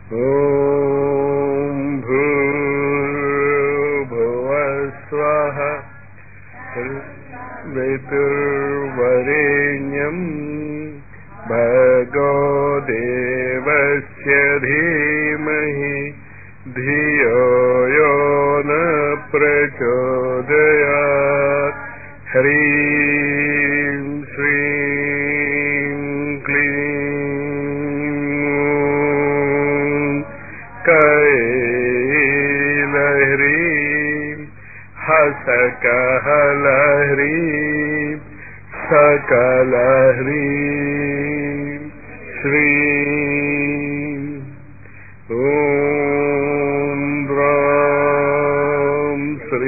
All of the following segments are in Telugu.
ॐ भूर्भुवस्वः ऋतुर्वरेण्यम् भगो देवस्य धीमहि धियो यो न प्रचोदयात् ह्रीं श्रीं क्लीं कैलह्रीं हसकहलह्रीं सकलह्रीं श्रीं ॐ द्रां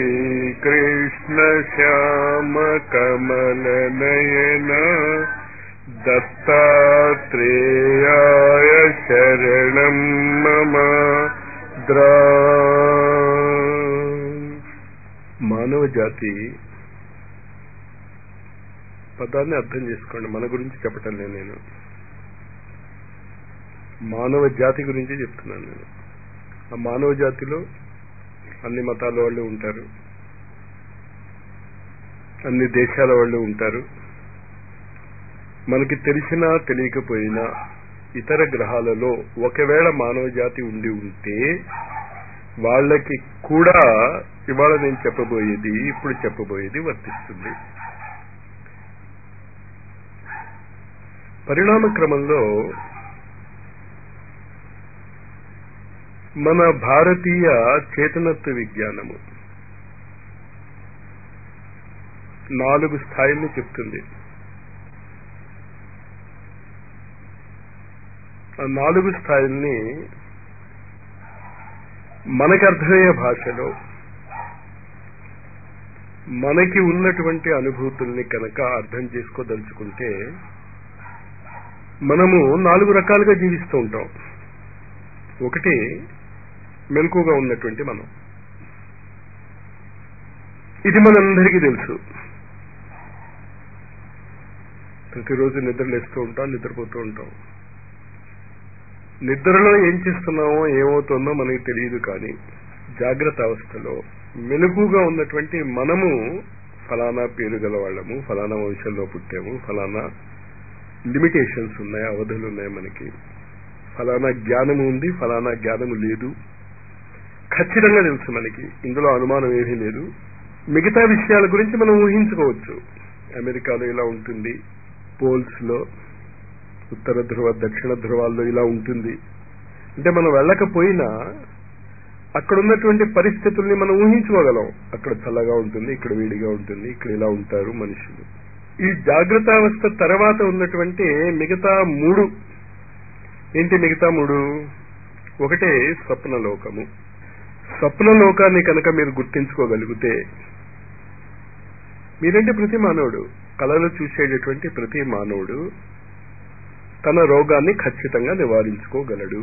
श्रीकृष्णश्यामकमलनयन दत्तात्रेयाय शरणं मम द्रा మానవ జాతి పదాన్ని అర్థం చేసుకోండి మన గురించి చెప్పటం లేదు నేను మానవ జాతి గురించి చెప్తున్నాను నేను ఆ మానవ జాతిలో అన్ని మతాల వాళ్ళు ఉంటారు అన్ని దేశాల వాళ్ళు ఉంటారు మనకి తెలిసినా తెలియకపోయినా ఇతర గ్రహాలలో ఒకవేళ మానవ జాతి ఉండి ఉంటే వాళ్ళకి కూడా ఇవాళ నేను చెప్పబోయేది ఇప్పుడు చెప్పబోయేది వర్తిస్తుంది పరిణామ క్రమంలో మన భారతీయ చేతనత్వ విజ్ఞానము నాలుగు స్థాయిల్ని చెప్తుంది ఆ నాలుగు స్థాయిల్ని మనకి అర్థమయ్యే భాషలో మనకి ఉన్నటువంటి అనుభూతుల్ని కనుక అర్థం చేసుకోదలుచుకుంటే మనము నాలుగు రకాలుగా జీవిస్తూ ఉంటాం ఒకటి మెలకుగా ఉన్నటువంటి మనం ఇది మనందరికీ తెలుసు ప్రతిరోజు నిద్రలేస్తూ ఉంటాం నిద్రపోతూ ఉంటాం నిద్రలో ఏం చేస్తున్నామో ఏమవుతుందో మనకి తెలియదు కానీ జాగ్రత్త అవస్థలో మెలుగుగా ఉన్నటువంటి మనము ఫలానా పేరు గల వాళ్ళము ఫలానా వంశంలో పుట్టాము ఫలానా లిమిటేషన్స్ ఉన్నాయి అవధులు ఉన్నాయి మనకి ఫలానా జ్ఞానము ఉంది ఫలానా జ్ఞానము లేదు ఖచ్చితంగా తెలుసు మనకి ఇందులో అనుమానం ఏమీ లేదు మిగతా విషయాల గురించి మనం ఊహించుకోవచ్చు అమెరికాలో ఇలా ఉంటుంది పోల్స్ లో ఉత్తర ధ్రువ దక్షిణ ధ్రువాల్లో ఇలా ఉంటుంది అంటే మనం వెళ్ళకపోయినా అక్కడ ఉన్నటువంటి పరిస్థితుల్ని మనం ఊహించుకోగలం అక్కడ చల్లగా ఉంటుంది ఇక్కడ వేడిగా ఉంటుంది ఇక్కడ ఇలా ఉంటారు మనుషులు ఈ జాగ్రత్తావస్థ తర్వాత ఉన్నటువంటి మిగతా మూడు ఏంటి మిగతా మూడు ఒకటే స్వప్నలోకము స్వప్నలోకాన్ని కనుక మీరు గుర్తించుకోగలిగితే మీరంటే ప్రతి మానవుడు కళలు చూసేటటువంటి ప్రతి మానవుడు తన రోగాన్ని ఖచ్చితంగా నివారించుకోగలడు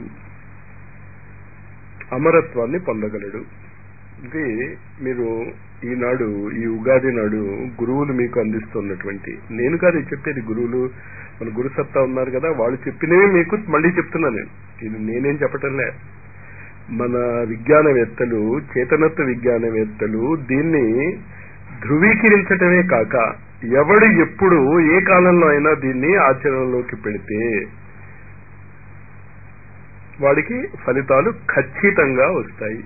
అమరత్వాన్ని పొందగలడు ఇది మీరు ఈనాడు ఈ ఉగాది నాడు గురువులు మీకు అందిస్తున్నటువంటి నేను కాదు చెప్పేది గురువులు మన గురుసత్తా ఉన్నారు కదా వాళ్ళు చెప్పినవి మీకు మళ్ళీ చెప్తున్నా నేను ఇది నేనేం చెప్పటంలే మన విజ్ఞానవేత్తలు చేతనత్వ విజ్ఞానవేత్తలు దీన్ని ధృవీకరించటమే కాక ఎవడు ఎప్పుడు ఏ కాలంలో అయినా దీన్ని ఆచరణలోకి పెడితే వాడికి ఫలితాలు ఖచ్చితంగా వస్తాయి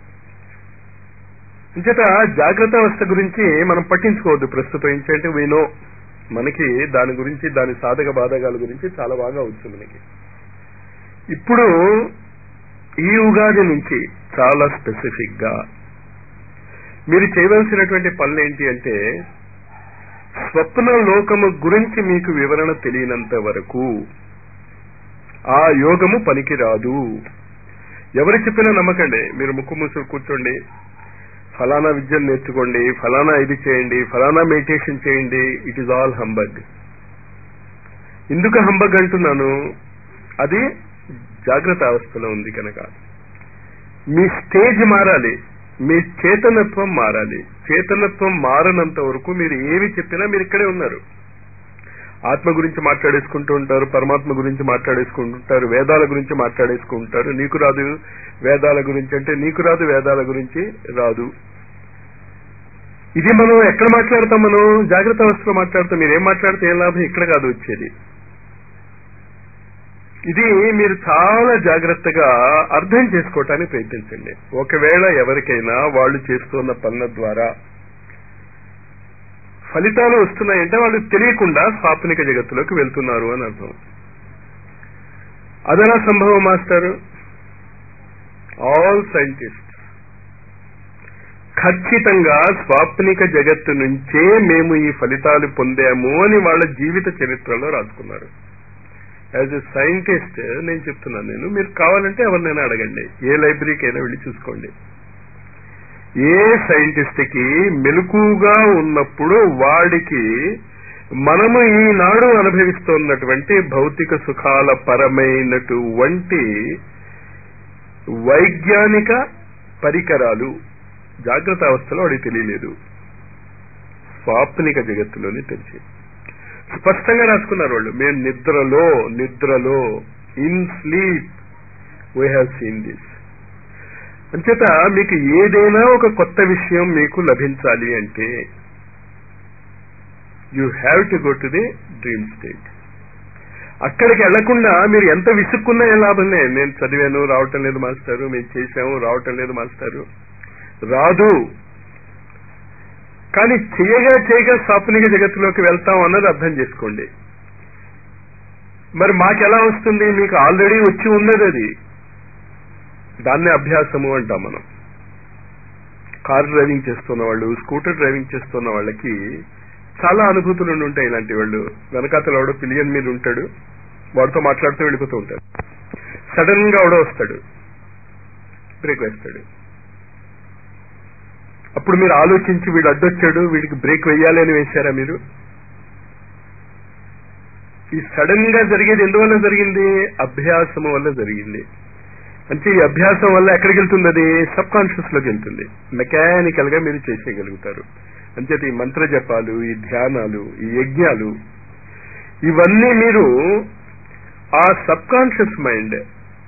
ఇంచేత జాగ్రత్త అవస్థ గురించి మనం పట్టించుకోవద్దు ప్రస్తుతం ఏంటంటే వినో మనకి దాని గురించి దాని సాధక బాధకాల గురించి చాలా బాగా వచ్చు మనకి ఇప్పుడు ఈ ఉగాది నుంచి చాలా స్పెసిఫిక్ గా మీరు చేయవలసినటువంటి పనులు ఏంటి అంటే స్వప్న లోకము గురించి మీకు వివరణ తెలియనంత వరకు ఆ యోగము పనికిరాదు ఎవరు చెప్పినా నమ్మకండి మీరు ముక్కు మూసులు కూర్చోండి ఫలానా విద్యను నేర్చుకోండి ఫలానా ఇది చేయండి ఫలానా మెడిటేషన్ చేయండి ఇట్ ఈజ్ ఆల్ హంబగ్ ఎందుకు హంబగ్ అంటున్నాను అది జాగ్రత్త అవస్థలో ఉంది కనుక మీ స్టేజ్ మారాలి మీ చేతనత్వం మారాలి చేతనత్వం మారనంత వరకు మీరు ఏమి చెప్పినా మీరు ఇక్కడే ఉన్నారు ఆత్మ గురించి మాట్లాడేసుకుంటూ ఉంటారు పరమాత్మ గురించి మాట్లాడేసుకుంటుంటారు వేదాల గురించి మాట్లాడేసుకుంటారు నీకు రాదు వేదాల గురించి అంటే నీకు రాదు వేదాల గురించి రాదు ఇది మనం ఎక్కడ మాట్లాడతాం మనం జాగ్రత్త అవస్థలో మాట్లాడతాం మీరేం మాట్లాడితే ఏం లాభం ఇక్కడ కాదు వచ్చేది ఇది మీరు చాలా జాగ్రత్తగా అర్థం చేసుకోవటానికి ప్రయత్నించండి ఒకవేళ ఎవరికైనా వాళ్ళు చేస్తున్న పనుల ద్వారా ఫలితాలు వస్తున్నాయంటే వాళ్ళు తెలియకుండా స్వాప్నిక జగత్తులోకి వెళ్తున్నారు అని అర్థం అదనా సంభవం మాస్టారు ఆల్ సైంటిస్ట్ ఖచ్చితంగా స్వాప్నిక జగత్తు నుంచే మేము ఈ ఫలితాలు పొందాము అని వాళ్ళ జీవిత చరిత్రలో రాసుకున్నారు యాజ్ ఎ సైంటిస్ట్ నేను చెప్తున్నాను నేను మీరు కావాలంటే ఎవరినైనా అడగండి ఏ లైబ్రరీకి అయినా వెళ్ళి చూసుకోండి ఏ సైంటిస్ట్ కి మెలకుగా ఉన్నప్పుడు వాడికి మనము ఈనాడు అనుభవిస్తున్నటువంటి భౌతిక సుఖాల పరమైనటువంటి వైజ్ఞానిక పరికరాలు జాగ్రత్త అవస్థలో వాడికి తెలియలేదు స్వాప్నిక జగత్తులోనే తెలిసి స్పష్టంగా రాసుకున్నారు వాళ్ళు మేము నిద్రలో నిద్రలో in sleep we have seen this అంచేత మీకు ఏదైనా ఒక కొత్త విషయం మీకు లభించాలి అంటే you have to go to the dream state అక్కడికి వెళ్లకుండా మీరు ఎంత విసుక్కున్నా ఏం లాభం లేదు నేను చదివాను రావటం లేదు మాస్టారు మేము చేశాము రావటం లేదు మాస్టారు రాదు కానీ చేయగా చేయగా స్వాప్నిక జగత్తులోకి వెళ్తాం అన్నది అర్థం చేసుకోండి మరి మాకెలా వస్తుంది మీకు ఆల్రెడీ వచ్చి ఉన్నది అది దాన్నే అభ్యాసము అంటాం మనం కార్ డ్రైవింగ్ చేస్తున్న వాళ్ళు స్కూటర్ డ్రైవింగ్ చేస్తున్న వాళ్ళకి చాలా అనుభూతులు ఉండి ఉంటాయి ఇలాంటి వాళ్ళు వెనకాతల వాడు పిలియన్ మీద ఉంటాడు వాడితో మాట్లాడుతూ వెళ్ళిపోతూ ఉంటాడు సడన్ గా వాడు వస్తాడు బ్రేక్ వేస్తాడు అప్పుడు మీరు ఆలోచించి వీడు అడ్డొచ్చాడు వీడికి బ్రేక్ వెయ్యాలి అని వేశారా మీరు ఈ సడన్ గా జరిగేది ఎందువల్ల జరిగింది అభ్యాసము వల్ల జరిగింది అంటే ఈ అభ్యాసం వల్ల ఎక్కడికి వెళ్తుంది అది సబ్ కాన్షియస్ లోకి వెళ్తుంది మెకానికల్ గా మీరు చేసేయగలుగుతారు అంచేత ఈ మంత్ర జపాలు ఈ ధ్యానాలు ఈ యజ్ఞాలు ఇవన్నీ మీరు ఆ సబ్ కాన్షియస్ మైండ్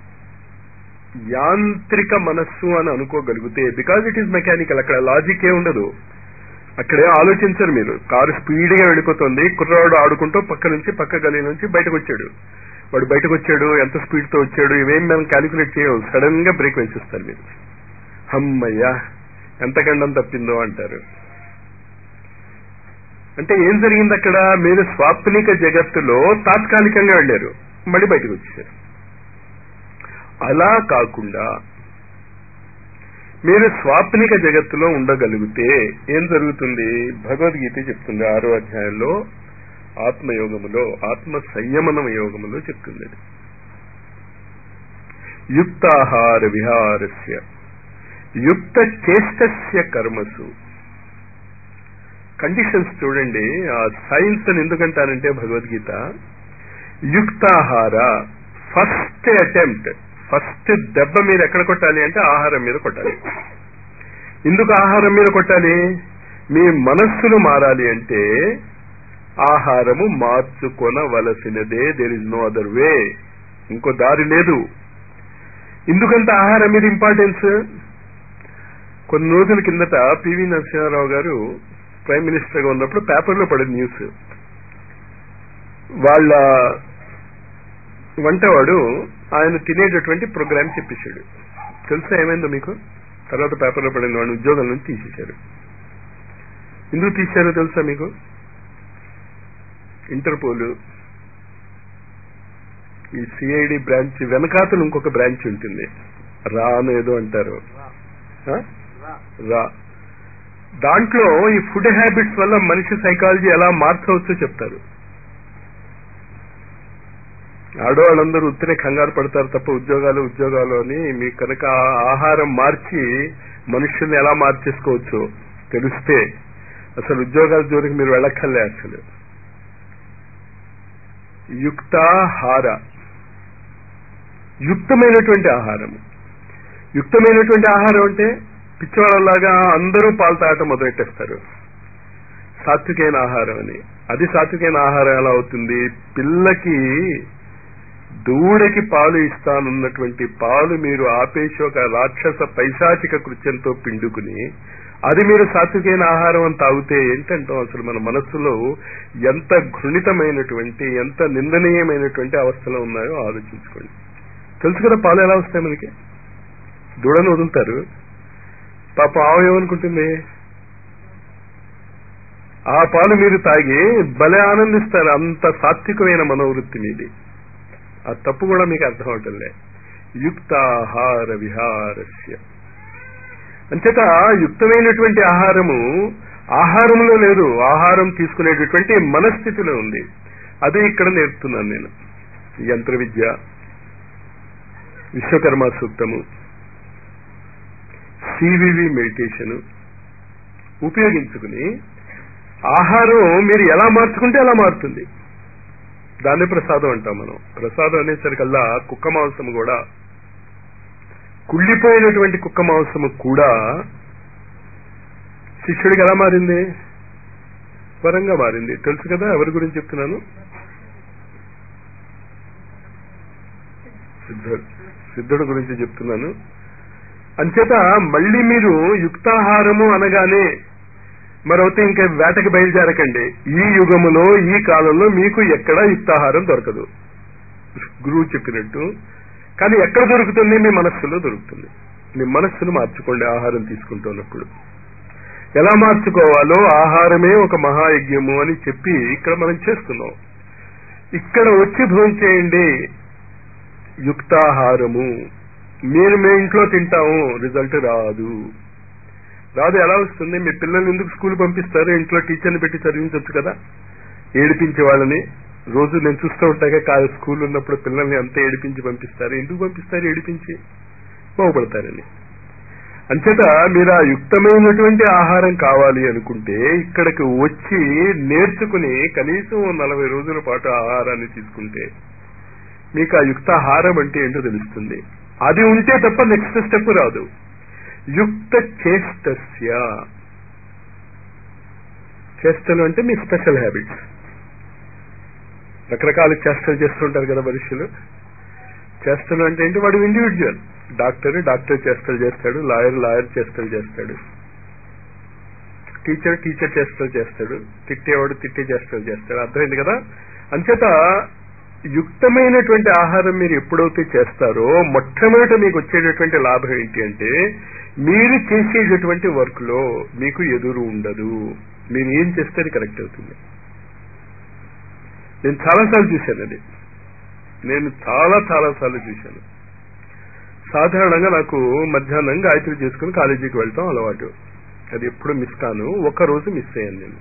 యాంత్రిక మనస్సు అని అనుకోగలిగితే బికాజ్ ఇట్ ఈస్ మెకానికల్ అక్కడ లాజిక్ ఏ ఉండదు అక్కడే ఆలోచించరు మీరు కారు స్పీడ్ గా వెళ్ళిపోతుంది కుర్రవాడు ఆడుకుంటూ పక్క నుంచి పక్క గలి నుంచి బయటకు వచ్చాడు వాడు బయటకు వచ్చాడు ఎంత స్పీడ్ తో వచ్చాడు ఇవేం మనం క్యాలిక్యులేట్ చేయవు సడన్ గా బ్రేక్ వేసేస్తారు మీరు అమ్మయ్యా ఎంత గండం తప్పిందో అంటారు అంటే ఏం జరిగింది అక్కడ మీరు స్వాప్నిక జగత్తులో తాత్కాలికంగా వెళ్ళారు మళ్ళీ బయటకు వచ్చారు అలా కాకుండా మీరు స్వాప్నిక జగత్తులో ఉండగలిగితే ఏం జరుగుతుంది భగవద్గీత చెప్తుంది ఆరో అధ్యాయంలో ఆత్మయోగములో ఆత్మ సంయమనం యోగములో చెప్తుంది అది యుక్తాహార విహారస్య యుక్త చేష్టస్య కర్మసు కండిషన్స్ చూడండి ఆ సైన్స్ అని ఎందుకంటారంటే భగవద్గీత యుక్తాహార ఫస్ట్ అటెంప్ట్ ఫస్ట్ దెబ్బ మీరు ఎక్కడ కొట్టాలి అంటే ఆహారం మీద కొట్టాలి ఎందుకు ఆహారం మీద కొట్టాలి మీ మనస్సును మారాలి అంటే ఆహారము మార్చుకొనవలసినదే there is no other way ఇంకో దారి లేదు ఎందుకంత ఆహారం మీద ఇంపార్టెన్స్ కొన్ని రోజుల కిందట పివి నరసింహారావు గారు ప్రైమ్ మినిస్టర్ గా ఉన్నప్పుడు పేపర్లో పడింది న్యూస్ వాళ్ళ వంటవాడు ఆయన తినేటటువంటి ప్రోగ్రామ్ చెప్పేశాడు తెలుసా ఏమైందో మీకు తర్వాత పేపర్లో పడింది వాడిని ఉద్యోగం నుంచి తీసేశారు ఎందుకు తీశారో తెలుసా మీకు ఇంటర్పోల్ ఈ సిఐడి బ్రాంచ్ వెనకాతలు ఇంకొక బ్రాంచ్ ఉంటుంది రా అని ఏదో అంటారు ఆ? రా దాంట్లో ఈ ఫుడ్ హ్యాబిట్స్ వల్ల మనిషి సైకాలజీ ఎలా మార్చవచ్చో చెప్తారు ఆడవాళ్ళందరూ ఉత్తినే కంగారు పడతారు తప్ప ఉద్యోగాలు ఉద్యోగాలు అని మీకు కనుక ఆ ఆహారం మార్చి మనుషుల్ని ఎలా మార్చేసుకోవచ్చు తెలిస్తే అసలు ఉద్యోగాల జోలికి మీరు వెళ్ళక్కర్లే అసలు యుక్తాహార యుక్తమైనటువంటి ఆహారం యుక్తమైనటువంటి ఆహారం అంటే పిచ్చివాళ్ళలాగా అందరూ పాలు తాగటం మొదలెట్టేస్తారు సాత్వికైన ఆహారం అని అది సాత్వికైన ఆహారం ఎలా అవుతుంది పిల్లకి దూడకి పాలు ఇస్తానున్నటువంటి పాలు మీరు ఆపేసి ఒక రాక్షస పైశాచిక కృత్యంతో పిండుకుని అది మీరు సాత్వికైన ఆహారం అని తాగితే ఏంటంటాం అసలు మన మనస్సులో ఎంత ఘృణితమైనటువంటి ఎంత నిందనీయమైనటువంటి అవస్థలు ఉన్నాయో ఆలోచించుకోండి తెలుసు కదా పాలు ఎలా వస్తాయి మనకి దూడను వదులుతారు పాప ఆవు ఏమనుకుంటుంది ఆ పాలు మీరు తాగి భలే ఆనందిస్తారు అంత సాత్వికమైన మనోవృత్తి మీది ఆ తప్పు కూడా మీకు అర్థం అవటంలే యుక్తాహార విహారస్య అంచేత యుక్తమైనటువంటి ఆహారము ఆహారంలో లేదు ఆహారం తీసుకునేటటువంటి మనస్థితిలో ఉంది అదే ఇక్కడ నేర్పుతున్నాను నేను యంత్ర విద్య విశ్వకర్మ సూక్తము సివివి మెడిటేషన్ ఉపయోగించుకుని ఆహారం మీరు ఎలా మార్చుకుంటే అలా మారుతుంది దాన్ని ప్రసాదం అంటాం మనం ప్రసాదం అనేసరికల్లా కుక్క మాంసం కూడా కుళ్ళిపోయినటువంటి కుక్క మాంసము కూడా శిష్యుడికి ఎలా మారింది వరంగా మారింది తెలుసు కదా ఎవరి గురించి చెప్తున్నాను సిద్ధుడు సిద్ధుడు గురించి చెప్తున్నాను అంచేత మళ్ళీ మీరు యుక్తాహారము అనగానే మరొకటి ఇంకా వేటకి బయలుదేరకండి ఈ యుగములో ఈ కాలంలో మీకు ఎక్కడా యుక్తాహారం దొరకదు గురువు చెప్పినట్టు కానీ ఎక్కడ దొరుకుతుంది మీ మనస్సులో దొరుకుతుంది మీ మనస్సును మార్చుకోండి ఆహారం తీసుకుంటున్నప్పుడు ఎలా మార్చుకోవాలో ఆహారమే ఒక మహాయజ్ఞము అని చెప్పి ఇక్కడ మనం చేస్తున్నాం ఇక్కడ వచ్చి భోజనం చేయండి యుక్తాహారము మీరు మీ ఇంట్లో తింటాము రిజల్ట్ రాదు రాదు ఎలా వస్తుంది మీ పిల్లల్ని ఎందుకు స్కూల్ పంపిస్తారు ఇంట్లో టీచర్ని పెట్టి చదివించవచ్చు కదా ఏడిపించే వాళ్ళని రోజు నేను చూస్తూ ఉంటాగా కాదు స్కూల్ ఉన్నప్పుడు పిల్లల్ని అంతా ఏడిపించి పంపిస్తారు ఎందుకు పంపిస్తారు ఏడిపించి బాగుపడతారని అంచేత మీరు ఆ యుక్తమైనటువంటి ఆహారం కావాలి అనుకుంటే ఇక్కడికి వచ్చి నేర్చుకుని కనీసం నలభై రోజుల పాటు ఆహారాన్ని తీసుకుంటే మీకు ఆ యుక్తాహారం అంటే ఏంటో తెలుస్తుంది అది ఉంటే తప్ప నెక్స్ట్ స్టెప్ రాదు యుక్త చేష్టస్య చేష్టలు అంటే మీ స్పెషల్ హ్యాబిట్స్ రకరకాల చేష్టలు చేస్తుంటారు కదా మనుషులు చేష్టలు అంటే ఏంటి వాడు ఇండివిజువల్ డాక్టర్ డాక్టర్ చేష్టలు చేస్తాడు లాయర్ లాయర్ చేష్టలు చేస్తాడు టీచర్ టీచర్ చేష్టలు చేస్తాడు తిట్టేవాడు తిట్టే చేష్టలు చేస్తాడు అర్థమైంది కదా అంచేత యుక్తమైనటువంటి ఆహారం మీరు ఎప్పుడైతే చేస్తారో మొట్టమొదట మీకు వచ్చేటటువంటి లాభం ఏంటి అంటే మీరు చేసేటటువంటి వర్క్ లో మీకు ఎదురు ఉండదు మీరు ఏం చేస్తే అది కరెక్ట్ అవుతుంది నేను చాలాసార్లు చూశాను అది నేను చాలా చాలా సార్లు చూశాను సాధారణంగా నాకు మధ్యాహ్నం గాయత్రి చేసుకుని కాలేజీకి వెళ్తాం అలవాటు అది ఎప్పుడు మిస్ కాను ఒక రోజు మిస్ అయ్యాను నేను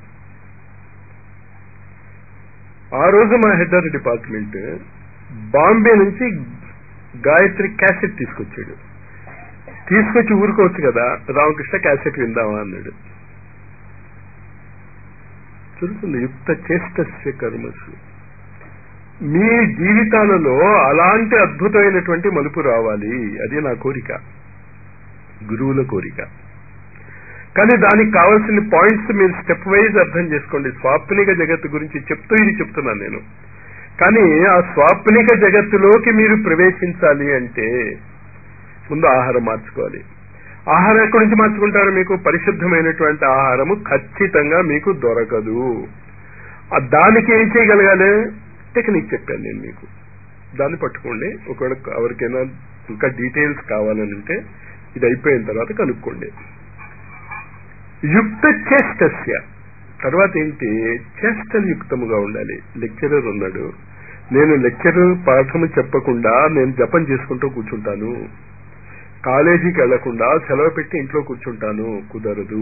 ఆ రోజు మా హెడ్ ఆఫ్ డిపార్ట్మెంట్ బాంబే నుంచి గాయత్రి క్యాసెట్ తీసుకొచ్చాడు తీసుకొచ్చి ఊరుకోవచ్చు కదా రామకృష్ణ క్యాసెట్ విందామా అన్నాడు జరుగుతుంది యుక్త చేష్టస్య కర్మసు మీ జీవితాలలో అలాంటి అద్భుతమైనటువంటి మలుపు రావాలి అది నా కోరిక గురువుల కోరిక కానీ దానికి కావాల్సిన పాయింట్స్ మీరు స్టెప్ వైజ్ అర్థం చేసుకోండి స్వాప్నిక జగత్తు గురించి చెప్తూ ఇది చెప్తున్నాను నేను కానీ ఆ స్వాప్నిక జగత్తులోకి మీరు ప్రవేశించాలి అంటే ముందు ఆహారం మార్చుకోవాలి ఆహారం ఎక్కడి నుంచి మార్చుకుంటారు మీకు పరిశుద్ధమైనటువంటి ఆహారము ఖచ్చితంగా మీకు దొరకదు దానికి ఏం చేయగలగాలి టెక్నిక్ చెప్పాను నేను మీకు దాన్ని పట్టుకోండి ఒకవేళ ఎవరికైనా ఇంకా డీటెయిల్స్ కావాలని అంటే ఇది అయిపోయిన తర్వాత కనుక్కోండి యుక్త చేష్టస్య తర్వాత ఏంటి చేష్టలు యుక్తముగా ఉండాలి లెక్చరర్ ఉన్నాడు నేను లెక్చరర్ పాఠము చెప్పకుండా నేను జపం చేసుకుంటూ కూర్చుంటాను కాలేజీకి వెళ్లకుండా సెలవు పెట్టి ఇంట్లో కూర్చుంటాను కుదరదు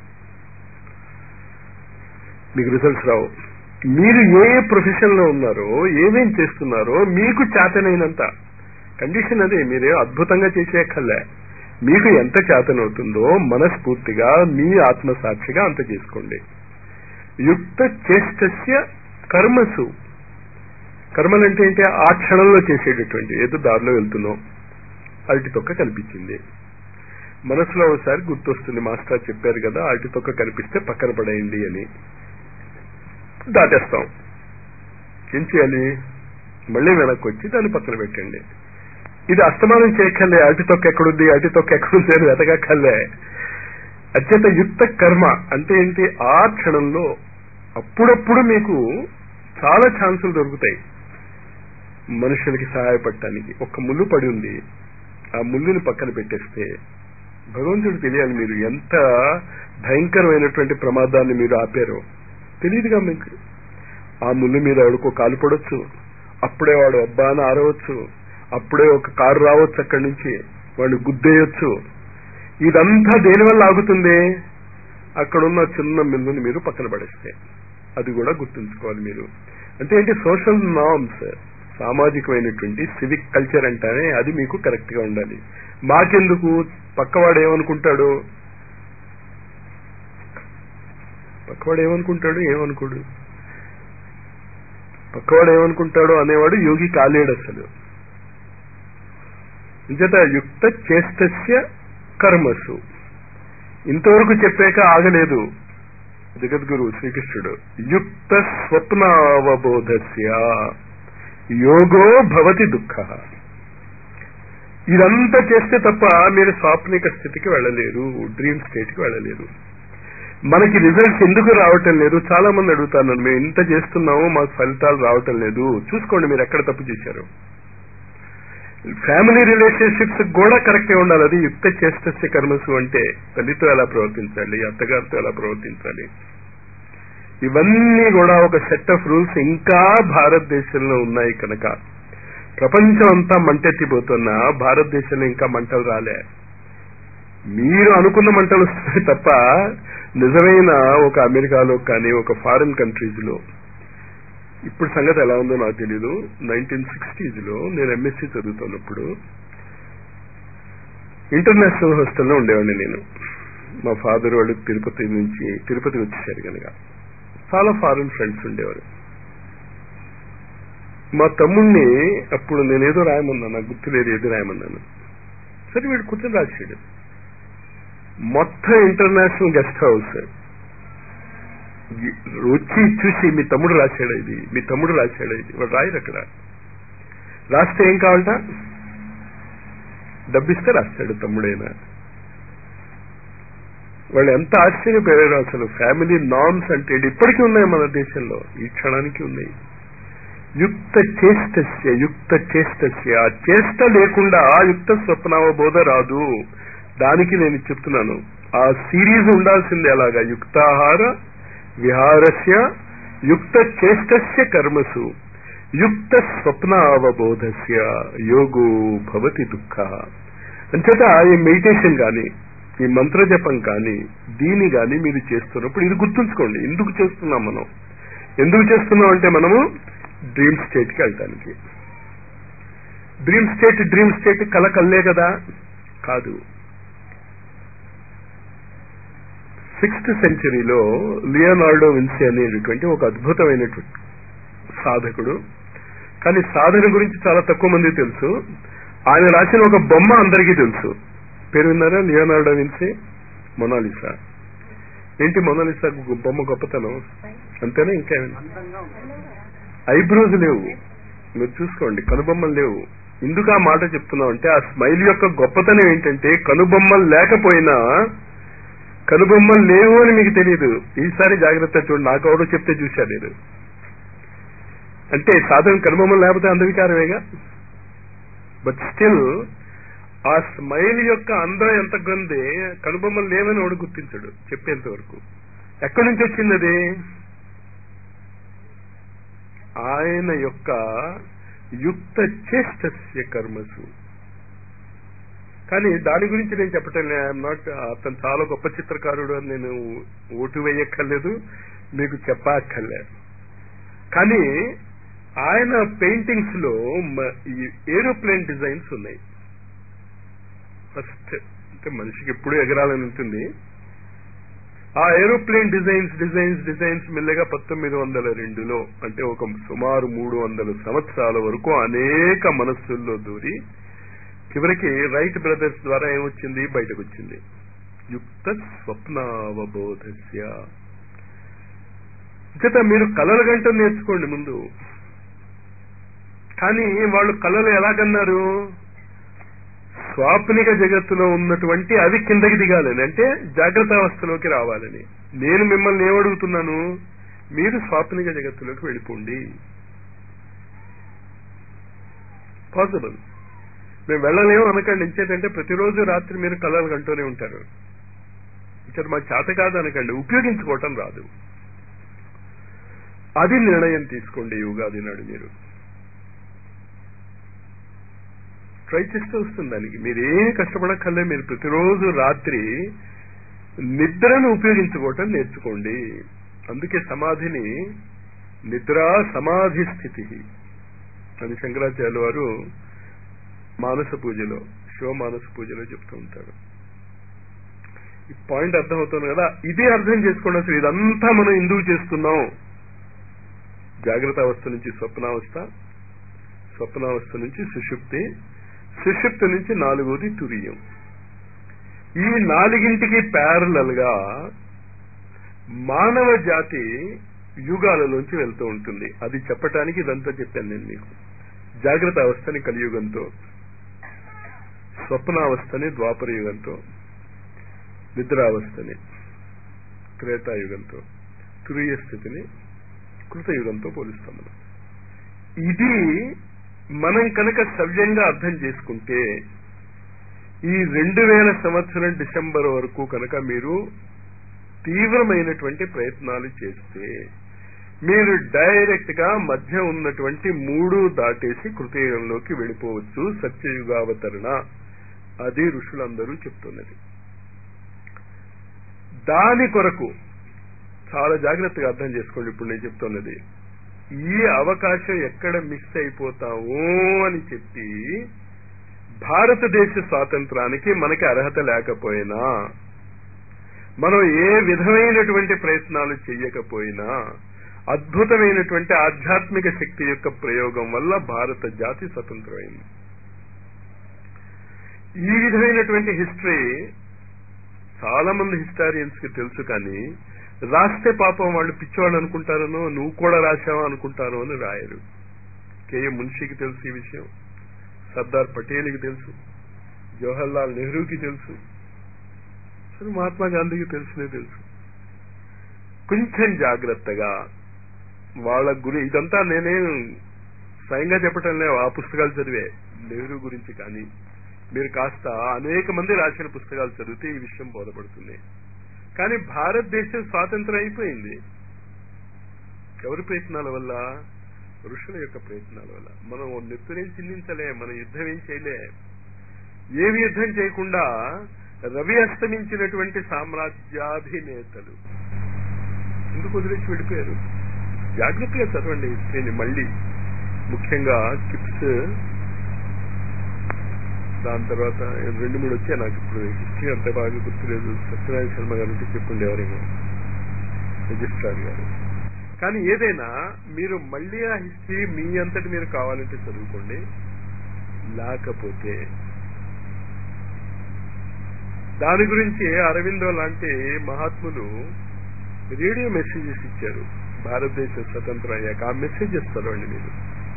మీకు రిజల్ట్స్ రావు మీరు ఏ ఏ ప్రొఫెషన్ లో ఉన్నారో ఏమేం చేస్తున్నారో మీకు చేతనైనంత కండిషన్ అదే మీరే అద్భుతంగా చేసేయక్కర్లే మీకు ఎంత చేతనవుతుందో మనస్ఫూర్తిగా మీ ఆత్మసాక్షిగా అంత చేసుకోండి యుక్త చేష్టస్య కర్మసు కర్మలంటే ఏంటి ఆ క్షణంలో చేసేటటువంటి ఏదో దారిలో వెళ్తున్నాం అరటి తొక్క కనిపించింది మనసులో ఒకసారి గుర్తొస్తుంది మాస్టర్ చెప్పారు కదా అరటి తొక్క కనిపిస్తే పక్కన పడేయండి అని దాటేస్తాం ఏం చేయాలి మళ్ళీ వెనక్కి వచ్చి దాన్ని పక్కన పెట్టండి ఇది అస్తమానం చేయక్కర్లే అటు తొక్క ఎక్కడుంది అటు తొక్క ఎక్కడుంది అని వెతకక్కర్లే అత్యంత యుక్త కర్మ అంటే ఏంటి ఆ క్షణంలో అప్పుడప్పుడు మీకు చాలా ఛాన్సులు దొరుకుతాయి మనుషులకి సహాయపడటానికి ఒక్క ముళ్ళు పడి ఉంది ఆ ముళ్ళుని పక్కన పెట్టేస్తే భగవంతుడు తెలియాలి మీరు ఎంత భయంకరమైనటువంటి ప్రమాదాన్ని మీరు ఆపారో తెలియదుగా మీకు ఆ ముళ్ళు మీద ఎవడికో కాలు పడవచ్చు అప్పుడే వాడు అబ్బా అని ఆరవచ్చు అప్పుడే ఒక కారు రావచ్చు అక్కడి నుంచి వాడిని గుద్దేయొచ్చు ఇదంతా దేనివల్ల ఆగుతుంది అక్కడున్న చిన్న మిల్లుని మీరు పక్కన పడేస్తే అది కూడా గుర్తుంచుకోవాలి మీరు అంటే ఏంటి సోషల్ నార్మ్స్ సామాజికమైనటువంటి సివిక్ కల్చర్ అంటానే అది మీకు కరెక్ట్ గా ఉండాలి మాకెందుకు పక్కవాడు ఏమనుకుంటాడు పక్కవాడు ఏమనుకుంటాడు ఏమనుకోడు పక్కవాడు ఏమనుకుంటాడో అనేవాడు యోగి కాలేడు అసలు ఇంచేత యుక్త చేస్తస్య కర్మసు ఇంతవరకు చెప్పాక ఆగలేదు జగద్గురు శ్రీకృష్ణుడు యుక్త స్వప్నావబోధస్య యోగో భవతి దుఃఖ ఇదంతా చేస్తే తప్ప మీరు స్వాప్నిక స్థితికి వెళ్ళలేరు డ్రీమ్ స్టేట్ కి వెళ్ళలేరు మనకి రిజల్ట్స్ ఎందుకు రావటం లేదు చాలా మంది అడుగుతాను మేము ఇంత చేస్తున్నాము మాకు ఫలితాలు రావటం లేదు చూసుకోండి మీరు ఎక్కడ తప్పు చేశారు ఫ్యామిలీ రిలేషన్షిప్స్ కూడా కరెక్టే ఉండాలి అది యుక్త చేస్తే కర్మసు అంటే తల్లితో ఎలా ప్రవర్తించాలి అత్తగారితో ఎలా ప్రవర్తించాలి ఇవన్నీ కూడా ఒక సెట్ ఆఫ్ రూల్స్ ఇంకా భారతదేశంలో ఉన్నాయి కనుక ప్రపంచం అంతా మంటెత్తిపోతున్నా భారతదేశంలో ఇంకా మంటలు రాలే మీరు అనుకున్న మంటలు వస్తాయి తప్ప నిజమైన ఒక అమెరికాలో కానీ ఒక ఫారిన్ కంట్రీస్ లో ఇప్పుడు సంగతి ఎలా ఉందో నాకు తెలీదు నైన్టీన్ సిక్స్టీస్ లో నేను ఎంఎస్సీ చదువుతున్నప్పుడు ఇంటర్నేషనల్ హాస్టల్లో ఉండేవాడిని నేను మా ఫాదర్ వాళ్ళు తిరుపతి నుంచి తిరుపతి వచ్చేసారు కనుక చాలా ఫారిన్ ఫ్రెండ్స్ ఉండేవారు మా తమ్ముణ్ణి అప్పుడు నేనేదో రాయమన్నాను నాకు గుర్తులేదు ఏదో రాయమన్నాను సరే వీడు కూర్చొని రాశాడు మొత్తం ఇంటర్నేషనల్ గెస్ట్ హౌస్ వచ్చి చూసి మీ తమ్ముడు రాశాడు ఇది మీ తమ్ముడు రాశాడు ఇది వాడు రాయరు అక్కడ రాస్తే ఏం కావాలట డబ్బిస్తే రాస్తాడు తమ్ముడైనా వాళ్ళు ఎంత ఆశ్చర్యపోయారు అసలు ఫ్యామిలీ నార్మ్స్ అంటే ఇప్పటికీ ఉన్నాయి మన దేశంలో ఈ క్షణానికి ఉన్నాయి యుక్త చేష్టస్య యుక్త చేష్టస్య ఆ చేష్ట లేకుండా యుక్త స్వప్నావబోధ రాదు దానికి నేను చెప్తున్నాను ఆ సిరీస్ ఉండాల్సింది అలాగా యుక్తాహార విహారస్య యుక్త చేష్టస్య కర్మసు యుక్త స్వప్న అవబోధస్య యోగో భవతి దుఃఖ అంచేత ఈ మెడిటేషన్ కానీ ఈ మంత్ర జపం కానీ దీని కానీ మీరు చేస్తున్నప్పుడు ఇది గుర్తుంచుకోండి ఎందుకు చేస్తున్నాం మనం ఎందుకు చేస్తున్నాం అంటే మనము డ్రీమ్ స్టేట్ కి వెళ్ళటానికి డ్రీమ్ స్టేట్ డ్రీమ్ స్టేట్ కల కల్లే కదా కాదు సిక్స్త్ సెంచరీలో లియోనార్డో విన్సీ అనేటువంటి ఒక అద్భుతమైనటువంటి సాధకుడు కానీ సాధన గురించి చాలా తక్కువ మంది తెలుసు ఆయన రాసిన ఒక బొమ్మ అందరికీ తెలుసు పేరు విన్నారా లియోనార్డో విన్సీ మొనాలిసా ఏంటి మొనాలిసా బొమ్మ గొప్పతనం అంతేనా ఇంకా ఐబ్రోస్ లేవు మీరు చూసుకోండి కనుబొమ్మలు లేవు ఎందుకు ఆ మాట చెప్తున్నాం అంటే ఆ స్మైల్ యొక్క గొప్పతనం ఏంటంటే కనుబొమ్మలు లేకపోయినా కనుబొమ్మలు లేవు అని మీకు తెలియదు ఈసారి జాగ్రత్త చూడండి నాకు ఎవడో చెప్తే చూశా నేను అంటే సాధారణ కనుబొమ్మలు లేకపోతే అందవికారమేగా బట్ స్టిల్ ఆ స్మైల్ యొక్క అందం ఎంత గొంది కనుబొమ్మలు లేవని వాడు గుర్తించడు చెప్పేంత వరకు ఎక్కడి నుంచి వచ్చింది అది ఆయన యొక్క యుక్త చేష్టస్య కర్మసు కానీ దాని గురించి నేను చెప్పటం ఐఎమ్ నాట్ అతను చాలా గొప్ప చిత్రకారుడు అని నేను ఓటు వేయక్కర్లేదు మీకు చెప్పక్కర్లేదు కానీ ఆయన పెయింటింగ్స్ లో ఈ ఏరోప్లేన్ డిజైన్స్ ఉన్నాయి ఫస్ట్ అంటే మనిషికి ఎప్పుడు ఎగరాలని ఉంటుంది ఆ ఏరోప్లేన్ డిజైన్స్ డిజైన్స్ డిజైన్స్ మెల్లగా పంతొమ్మిది వందల రెండులో అంటే ఒక సుమారు మూడు వందల సంవత్సరాల వరకు అనేక మనస్సుల్లో దూరి చివరికి రైట్ బ్రదర్స్ ద్వారా ఏమొచ్చింది బయటకు వచ్చింది యుక్త స్వప్నావబోధస్య చేత మీరు కలలు గంట నేర్చుకోండి ముందు కానీ వాళ్ళు కళలు ఎలాగన్నారు స్వాప్నిక జగత్తులో ఉన్నటువంటి అవి కిందకి దిగాలని అంటే జాగ్రత్త అవస్థలోకి రావాలని నేను మిమ్మల్ని ఏమడుగుతున్నాను మీరు స్వాప్నిక జగత్తులోకి వెళ్ళిపోండి పాసిబుల్ మేము వెళ్ళలేము అనకండి ఇంచేటంటే ప్రతిరోజు రాత్రి మీరు కళలు కంటూనే ఉంటారు ఇక్కడ మాకు చేత కాదు అనకండి ఉపయోగించుకోవటం రాదు అది నిర్ణయం తీసుకోండి ఈ ఉగాది నాడు మీరు ట్రై చేస్తూ వస్తుంది దానికి మీరేమి కష్టపడక్కర్లే మీరు ప్రతిరోజు రాత్రి నిద్రను ఉపయోగించుకోవటం నేర్చుకోండి అందుకే సమాధిని నిద్రా సమాధి స్థితి అని శంకరాచార్యుల వారు మానస పూజలో శివ మానస పూజలో చెప్తూ ఉంటారు ఈ పాయింట్ అర్థమవుతుంది కదా ఇదే అర్థం చేసుకోండి అసలు ఇదంతా మనం ఎందుకు చేస్తున్నాం జాగ్రత్త అవస్థ నుంచి స్వప్నావస్థ స్వప్నావస్థ నుంచి సుషుప్తి సుషుప్తి నుంచి నాలుగోది తురియం ఈ నాలుగింటికి ప్యారలల్ గా మానవ జాతి యుగాలలోంచి వెళ్తూ ఉంటుంది అది చెప్పటానికి ఇదంతా చెప్పాను నేను మీకు జాగ్రత్త అవస్థని కలియుగంతో స్వప్నావస్థని ద్వాపర యుగంతో నిద్రావస్థని త్రేతాయుగంతో తురియ స్థితిని కృతయుగంతో పోలుస్తాం మనం ఇది మనం కనుక సవ్యంగా అర్థం చేసుకుంటే ఈ రెండు వేల సంవత్సరం డిసెంబర్ వరకు కనుక మీరు తీవ్రమైనటువంటి ప్రయత్నాలు చేస్తే మీరు డైరెక్ట్ గా మధ్య ఉన్నటువంటి మూడు దాటేసి కృతయుగంలోకి వెళ్ళిపోవచ్చు సత్యయుగావతరణ అది ఋషులందరూ చెప్తున్నది దాని కొరకు చాలా జాగ్రత్తగా అర్థం చేసుకోండి ఇప్పుడు నేను చెప్తున్నది ఈ అవకాశం ఎక్కడ మిస్ అయిపోతామో అని చెప్పి భారతదేశ స్వాతంత్రానికి మనకి అర్హత లేకపోయినా మనం ఏ విధమైనటువంటి ప్రయత్నాలు చెయ్యకపోయినా అద్భుతమైనటువంటి ఆధ్యాత్మిక శక్తి యొక్క ప్రయోగం వల్ల భారత జాతి స్వతంత్రమైంది ఈ విధమైనటువంటి హిస్టరీ చాలా మంది హిస్టారియన్స్ కి తెలుసు కానీ రాస్తే పాపం వాళ్ళు పిచ్చివాళ్ళు అనుకుంటారనో నువ్వు కూడా రాశావా అనుకుంటారో అని రాయరు కేఏ మున్షికి తెలుసు ఈ విషయం సర్దార్ పటేల్కి తెలుసు జవహర్ లాల్ నెహ్రూకి తెలుసు అసలు మహాత్మా గాంధీకి తెలుసునే తెలుసు కొంచెం జాగ్రత్తగా వాళ్ళ గురి ఇదంతా నేనేం స్వయంగా చెప్పటం లేవు ఆ పుస్తకాలు చదివే నెహ్రూ గురించి కానీ మీరు కాస్త అనేక మంది రాసిన పుస్తకాలు చదివితే ఈ విషయం బోధపడుతుంది కానీ భారతదేశం స్వాతంత్రం అయిపోయింది ఎవరి ప్రయత్నాల వల్ల ఋషుల యొక్క ప్రయత్నాల వల్ల మనం నెత్తురేం చిందించలే మనం యుద్ధం ఏం చేయలే ఏమి యుద్ధం చేయకుండా రవి అస్తమించినటువంటి సామ్రాజ్యాధినేతలు ఎందుకు వదిలేసి వెళ్ళిపోయారు జాగ్రత్తగా చదవండి హిస్టరీని మళ్ళీ ముఖ్యంగా కిప్స్ దాని తర్వాత రెండు మూడు వచ్చాయి నాకు ఇప్పుడు హిస్టరీ అంత బాగా గుర్తులేదు సత్యనారాయణ శర్మ గారు ఉంటే చెప్పుండేవారేమో రిజిస్ట్రార్ గారు కానీ ఏదైనా మీరు మళ్ళీ ఆ హిస్టరీ మీ అంతటి మీరు కావాలంటే చదువుకోండి లేకపోతే దాని గురించి అరవిందో లాంటి మహాత్ములు రేడియో మెసేజెస్ ఇచ్చారు భారతదేశ స్వతంత్రం అయ్యాక ఆ మెసేజెస్ చదవండి మీరు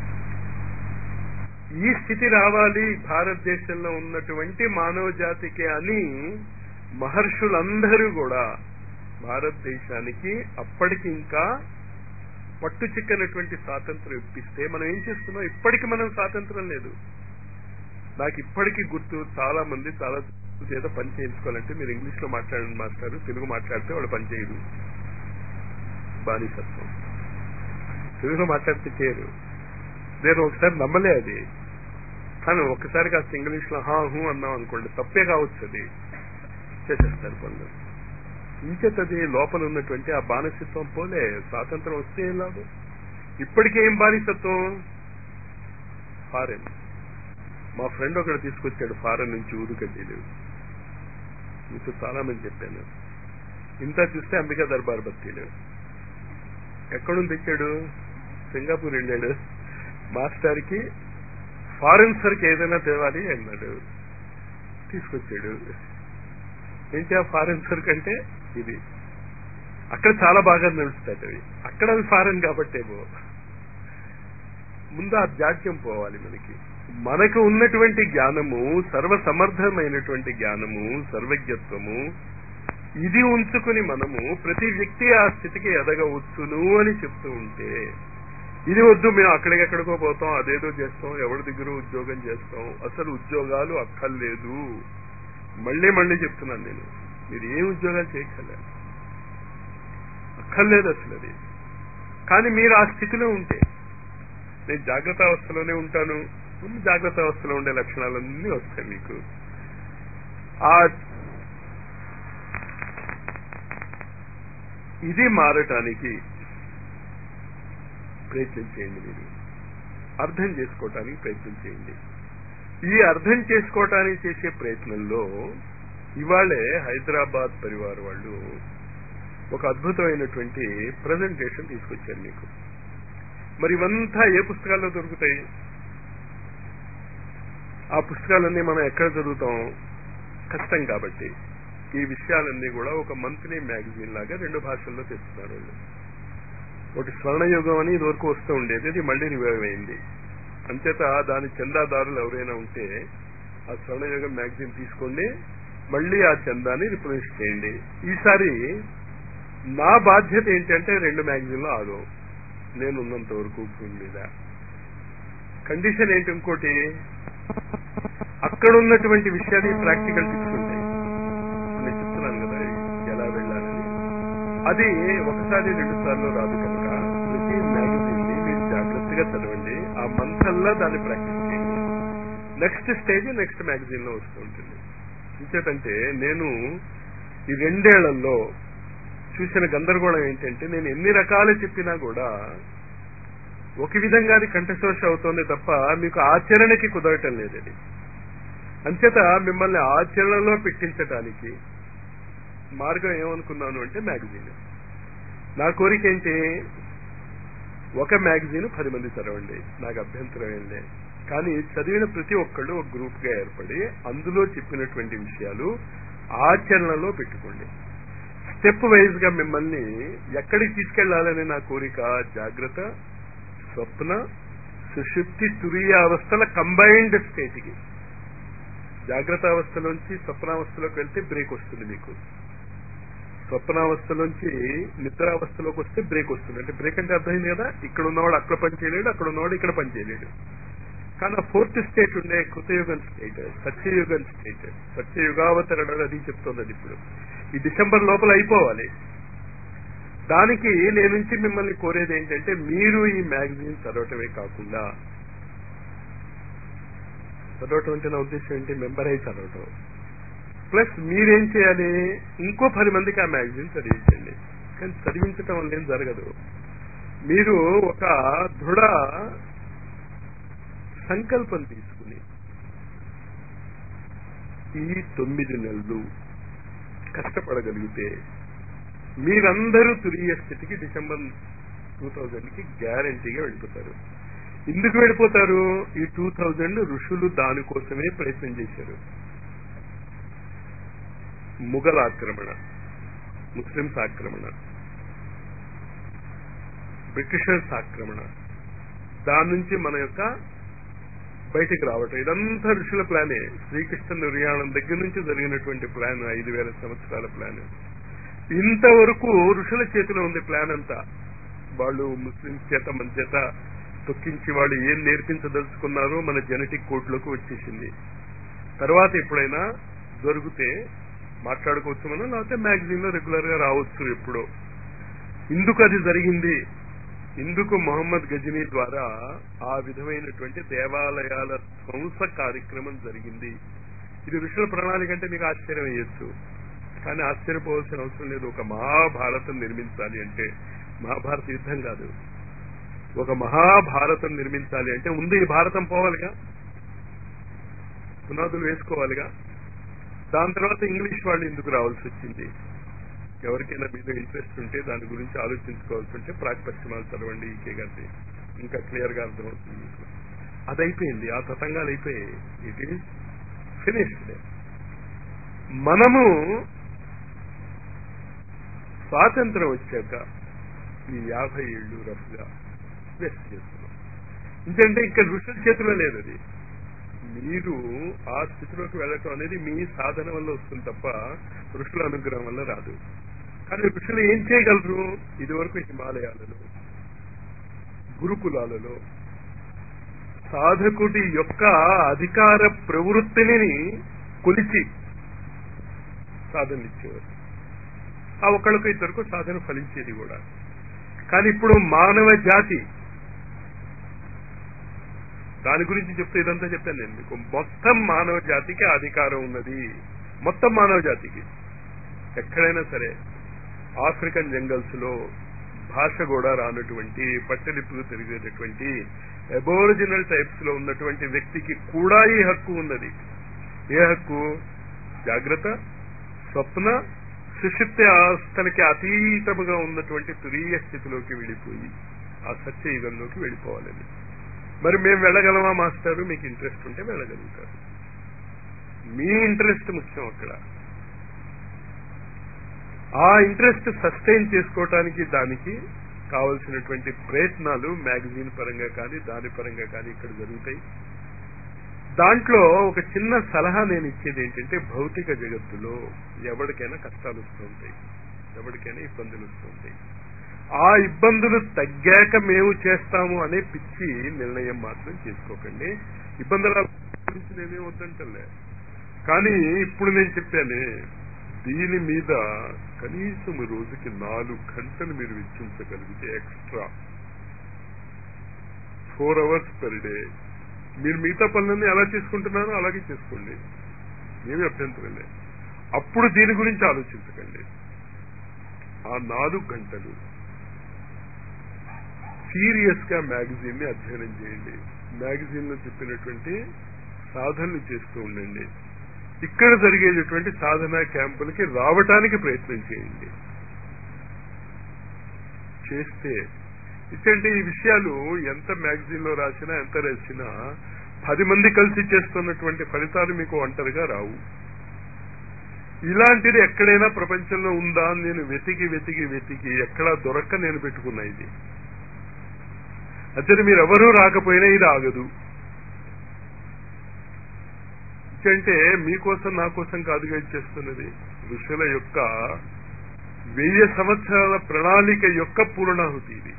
ఈ స్థితి రావాలి భారతదేశంలో ఉన్నటువంటి మానవ జాతికి అని మహర్షులందరూ కూడా భారతదేశానికి అప్పటికి ఇంకా పట్టు చిక్కనటువంటి స్వాతంత్రం ఇప్పిస్తే మనం ఏం చేస్తున్నాం ఇప్పటికి మనం స్వాతంత్రం లేదు నాకు ఇప్పటికీ గుర్తు చాలా మంది చాలా చేత పని చేయించుకోవాలంటే మీరు ఇంగ్లీష్ లో మాట్లాడండి మాస్టారు తెలుగు మాట్లాడితే వాళ్ళు పని చేయరు బానిసత్వం తెలుగులో మాట్లాడితే చేయరు నేను ఒకసారి నమ్మలే అది కానీ ఒక్కసారి కాస్త ఇంగ్లీష్ లో హా హూ అన్నాం అనుకోండి తప్పే కావచ్చు అది చేసేస్తారు పనులు ఇంకెత్తది లోపల ఉన్నటువంటి ఆ బానిసత్వం పోలే స్వాతంత్రం వస్తే ఏం లాభం ఇప్పటికే ఏం బానిసత్వం ఫారెన్ మా ఫ్రెండ్ ఒకడు తీసుకొచ్చాడు ఫారెన్ నుంచి ఊరుకడ్డీలు మీతో చాలా మంది చెప్పాను ఇంత చూస్తే అంబికా దర్బార్ బత్తీలు ఎక్కడుంది తెచ్చాడు సింగపూర్ వెళ్ళాడు మాస్టర్ కి ఫారెన్ సర్కి ఏదైనా తేవాలి అన్నాడు తీసుకొచ్చాడు ఏంటి ఆ ఫారెన్ సర్క్ అంటే ఇది అక్కడ చాలా బాగా నడుస్తాయి అవి అక్కడ అవి ఫారెన్ కాబట్టేమో ముందు ఆ జాడ్యం పోవాలి మనకి మనకు ఉన్నటువంటి జ్ఞానము సర్వసమర్థమైనటువంటి జ్ఞానము సర్వజ్ఞత్వము ఇది ఉంచుకుని మనము ప్రతి వ్యక్తి ఆ స్థితికి ఎదగవచ్చును అని చెప్తూ ఉంటే ఇది వద్దు మేము అక్కడికెక్కడికో పోతాం అదేదో చేస్తాం ఎవరి దగ్గర ఉద్యోగం చేస్తాం అసలు ఉద్యోగాలు అక్కర్లేదు మళ్ళీ మళ్ళీ చెప్తున్నాను నేను మీరు ఏ ఉద్యోగాలు చేయక్కర్లేదు అక్కర్లేదు అసలు అది కానీ మీరు ఆ స్థితిలో ఉంటే నేను జాగ్రత్త అవస్థలోనే ఉంటాను జాగ్రత్త అవస్థలో ఉండే లక్షణాలన్నీ వస్తాయి మీకు ఆ ఇది మారటానికి ప్రయత్నం చేయండి మీరు అర్థం చేసుకోవటానికి ప్రయత్నం చేయండి ఈ అర్థం చేసుకోవటానికి చేసే ప్రయత్నంలో ఇవాళే హైదరాబాద్ పరివార్ వాళ్ళు ఒక అద్భుతమైనటువంటి ప్రజెంటేషన్ తీసుకొచ్చారు మీకు మరి ఇవంతా ఏ పుస్తకాల్లో దొరుకుతాయి ఆ పుస్తకాలన్నీ మనం ఎక్కడ చదువుతాం కష్టం కాబట్టి ఈ విషయాలన్నీ కూడా ఒక మంత్లీ మ్యాగజైన్ లాగా రెండు భాషల్లో తెస్తున్నారు వాళ్ళు ఒకటి స్వర్ణయుగం అని ఇదివరకు వస్తూ ఉండేది అది మళ్ళీ రివైవ్ అయింది అంచేత దాని చందాదారులు ఎవరైనా ఉంటే ఆ స్వర్ణయుగం మ్యాగజైన్ తీసుకోండి మళ్ళీ ఆ చందాన్ని రిప్రజెంట్ చేయండి ఈసారి నా బాధ్యత ఏంటంటే రెండు మ్యాగజైన్లు ఆగవు నేను ఉన్నంత వరకు భూమి మీద కండిషన్ ఏంటి ఇంకోటి అక్కడ ఉన్నటువంటి విషయాలు ప్రాక్టికల్ టిప్స్ ఉంటాయి నేను చెప్తున్నాను కదా ఎలా వెళ్ళాలని అది ఒకసారి రెండు సార్లు రాదు కనుక ప్రతి మ్యాగజైన్ ని మీరు జాగ్రత్తగా చదవండి ఆ మంతల్లా దాన్ని ప్రాక్టీస్ చేయండి నెక్స్ట్ స్టేజ్ నెక్స్ట్ మ్యాగజైన్ లో వస్తూ ఉంటుంది ఇంకేతంటే నేను ఈ రెండేళ్లలో చూసిన గందరగోళం ఏంటంటే నేను ఎన్ని రకాలు చెప్పినా కూడా ఒక విధంగాది కంఠశోష అవుతోంది తప్ప మీకు ఆచరణకి కుదరటం లేదది అంచేత మిమ్మల్ని ఆచరణలో పెట్టించటానికి మార్గం ఏమనుకున్నాను అంటే మ్యాగజైన్ నా కోరిక ఏంటి ఒక మ్యాగజైన్ పది మంది చదవండి నాకు అభ్యంతరం ఏం లేదు కానీ చదివిన ప్రతి ఒక్కళ్ళు ఒక గ్రూప్ గా ఏర్పడి అందులో చెప్పినటువంటి విషయాలు ఆచరణలో పెట్టుకోండి స్టెప్ వైజ్ గా మిమ్మల్ని ఎక్కడికి తీసుకెళ్లాలని నా కోరిక జాగ్రత్త స్వప్న సుషుప్తి తురియ అవస్థల కంబైన్డ్ స్టేట్ కి జాగ్రత్త అవస్థలోంచి స్వప్నావస్థలోకి వెళ్తే బ్రేక్ వస్తుంది మీకు స్వప్నావస్థలోంచి నిద్రావస్థలోకి వస్తే బ్రేక్ వస్తుంది అంటే బ్రేక్ అంటే అర్థమైంది కదా ఇక్కడ ఉన్నవాడు అక్కడ పని చేయలేడు అక్కడ ఉన్నవాడు ఇక్కడ పని చేయలేడు కానీ ఆ ఫోర్త్ స్టేట్ ఉండే కృతయుగన్ స్టేట్ సత్యయుగన్ స్టేట్ సత్యయుగావతరణ అది చెప్తుంది అది ఇప్పుడు ఈ డిసెంబర్ లోపల అయిపోవాలి దానికి నేను నుంచి మిమ్మల్ని కోరేది ఏంటంటే మీరు ఈ మ్యాగజైన్ చదవటమే కాకుండా చదవటం అంటే నా ఉద్దేశం ఏంటి మెంబర్ అయి చదవటం ప్లస్ మీరేం చేయాలి ఇంకో పది మందికి ఆ మ్యాగజైన్ చదివించండి కానీ చదివించటం వల్ల ఏం జరగదు మీరు ఒక దృఢ సంకల్పం తీసుకుని ఈ తొమ్మిది నెలలు కష్టపడగలిగితే మీరందరూ తురియ స్థితికి డిసెంబర్ టూ థౌజండ్ కి గ్యారంటీగా వెళ్ళిపోతారు ఎందుకు వెళ్ళిపోతారు ఈ టూ థౌజండ్ ఋషులు దానికోసమే ప్రయత్నం చేశారు ముఘల్ ఆక్రమణ ముస్లింస్ ఆక్రమణ బ్రిటిషర్స్ ఆక్రమణ దాని నుంచి మన యొక్క బయటికి రావటం ఇదంతా ఋషుల ప్లానే శ్రీకృష్ణ నిర్యాణం దగ్గర నుంచి జరిగినటువంటి ప్లాన్ ఐదు వేల సంవత్సరాల ప్లాన్ ఇంతవరకు ఋషుల చేతిలో ఉంది ప్లాన్ అంతా వాళ్ళు ముస్లింస్ చేత మన చేత తొక్కించి వాళ్ళు ఏం నేర్పించదలుచుకున్నారో మన జెనెటిక్ కోడ్లోకి వచ్చేసింది తర్వాత ఎప్పుడైనా దొరికితే మాట్లాడుకోవచ్చు మనం లేకపోతే మ్యాగజైన్ లో రెగ్యులర్ గా రావచ్చు ఎప్పుడో ఇందుకు అది జరిగింది ఇందుకు మొహమ్మద్ గజనీ ద్వారా ఆ విధమైనటువంటి దేవాలయాల ధ్వంస కార్యక్రమం జరిగింది ఇది ఋషుల ప్రణాళిక అంటే మీకు ఆశ్చర్యం వేయొచ్చు కానీ ఆశ్చర్యపోవాల్సిన అవసరం లేదు ఒక మహాభారతం నిర్మించాలి అంటే మహాభారత యుద్ధం కాదు ఒక మహాభారతం నిర్మించాలి అంటే ముందు ఈ భారతం పోవాలిగా పునాదులు వేసుకోవాలిగా దాని తర్వాత ఇంగ్లీష్ వాళ్ళు ఎందుకు రావాల్సి వచ్చింది ఎవరికైనా మీద ఇంట్రెస్ట్ ఉంటే దాని గురించి ఆలోచించుకోవాల్సి ఉంటే ప్రాక్ పశ్చిమాలు చదవండి ఈకే గారి ఇంకా క్లియర్ గా అర్థమవుతుంది మీకు అది అయిపోయింది ఆ తతంగాలు అయిపోయాయి ఇట్ ఈస్ ఫినిష్డ్ మనము స్వాతంత్రం వచ్చాక ఈ యాభై ఏళ్ళు రఫ్గా వేస్ట్ చేస్తున్నాం ఎందుకంటే ఇంకా ఋషుల చేతిలో లేదు అది మీరు ఆ స్థితిలోకి వెళ్ళటం అనేది మీ సాధన వల్ల వస్తుంది తప్ప ఋషుల అనుగ్రహం వల్ల రాదు కానీ ఋషులు ఏం చేయగలరు ఇదివరకు హిమాలయాలలో గురుకులాలలో సాధకుడి యొక్క అధికార ప్రవృత్తిని కొలిచి సాధన ఇచ్చేవారు ఆ ఒక్కళ్ళకు ఇద్దరికి సాధన ఫలించేది కూడా కానీ ఇప్పుడు మానవ జాతి దాని గురించి చెప్తే ఇదంతా చెప్పాను నేను మీకు మొత్తం మానవ జాతికి అధికారం ఉన్నది మొత్తం మానవ జాతికి ఎక్కడైనా సరే ఆఫ్రికన్ జంగల్స్ లో భాష కూడా రానటువంటి పట్టలిప్పులు తిరిగేటటువంటి అబోరిజినల్ టైప్స్ లో ఉన్నటువంటి వ్యక్తికి కూడా ఈ హక్కు ఉన్నది ఏ హక్కు జాగ్రత్త స్వప్న సుషిప్త అవస్థలకి అతీతముగా ఉన్నటువంటి తురీయ స్థితిలోకి వెళ్ళిపోయి ఆ సత్యయుగంలోకి వెళ్ళిపోవాలని మరి మేము వెళ్ళగలమా మాస్టారు మీకు ఇంట్రెస్ట్ ఉంటే వెళ్ళగలుగుతారు మీ ఇంట్రెస్ట్ ముఖ్యం అక్కడ ఆ ఇంట్రెస్ట్ సస్టైన్ చేసుకోవటానికి దానికి కావలసినటువంటి ప్రయత్నాలు మ్యాగజైన్ పరంగా కానీ దాని పరంగా కానీ ఇక్కడ జరుగుతాయి దాంట్లో ఒక చిన్న సలహా నేను ఇచ్చేది ఏంటంటే భౌతిక జగత్తులో ఎవరికైనా కష్టాలు వస్తూ ఉంటాయి ఎవరికైనా ఇబ్బందులు వస్తూ ఉంటాయి ఆ ఇబ్బందులు తగ్గాక మేము చేస్తాము అనే పిచ్చి నిర్ణయం మాత్రం చేసుకోకండి ఇబ్బందుల గురించి నేనే వద్దంటలే కానీ ఇప్పుడు నేను చెప్పానే దీని మీద కనీసం రోజుకి నాలుగు గంటలు మీరు వెచ్చించగలిగితే extra four hours per day మీరు మిగతా పనులన్నీ ఎలా చేసుకుంటున్నారో అలాగే చేసుకోండి ఏమి అభ్యంతరం లేదు అప్పుడు దీని గురించి ఆలోచించకండి ఆ నాలుగు గంటలు సీరియస్ గా మ్యాగజైన్ ని అధ్యయనం చేయండి మ్యాగజైన్ లో చెప్పినటువంటి సాధనలు చేస్తూ ఉండండి ఇక్కడ జరిగేటటువంటి సాధనా క్యాంపులకి రావటానికి ప్రయత్నం చేయండి చేస్తే ఇచ్చంటే ఈ విషయాలు ఎంత మ్యాగజైన్ లో రాసినా ఎంత రాసినా పది మంది కలిసి చేస్తున్నటువంటి ఫలితాలు మీకు ఒంటరిగా రావు ఇలాంటిది ఎక్కడైనా ప్రపంచంలో ఉందా అని నేను వెతికి వెతికి వెతికి ఎక్కడా దొరక్క నేను పెట్టుకున్నా ఇది అతను మీరెవరూ రాకపోయినా ఇది ఆగదు అంటే మీకోసం నా కోసం కాదుగా ఇచ్చేస్తున్నది ఋషుల యొక్క వెయ్యి సంవత్సరాల ప్రణాళిక యొక్క పూర్ణాహుతి ఇది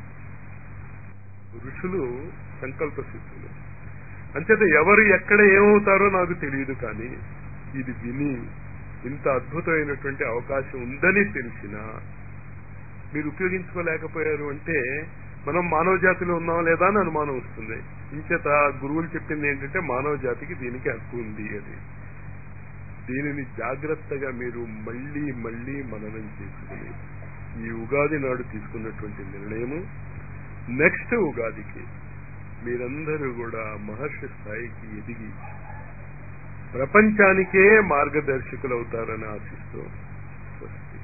ఋషులు సంకల్ప సిద్ధులు అంచేత ఎవరు ఎక్కడ ఏమవుతారో నాకు తెలియదు కానీ ఇది విని ఇంత అద్భుతమైనటువంటి అవకాశం ఉందని తెలిసినా మీరు ఉపయోగించుకోలేకపోయారు అంటే మనం మానవ జాతిలో ఉన్నాం లేదా అని అనుమానం వస్తుంది ఇంచేత గురువులు చెప్పింది ఏంటంటే మానవ జాతికి దీనికి హక్కు ఉంది అని దీనిని జాగ్రత్తగా మీరు మళ్లీ మళ్లీ మననం చేసుకుని ఈ ఉగాది నాడు తీసుకున్నటువంటి నిర్ణయము నెక్స్ట్ ఉగాదికి మీరందరూ కూడా మహర్షి స్థాయికి ఎదిగి ప్రపంచానికే మార్గదర్శకులు అవుతారని ఆశిస్తూ స్వస్తి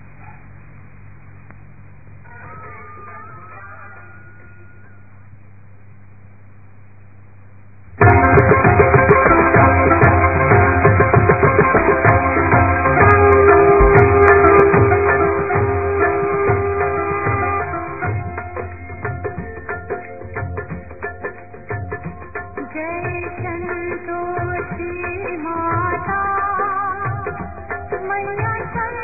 जय संतोषी माता मैया संतोषी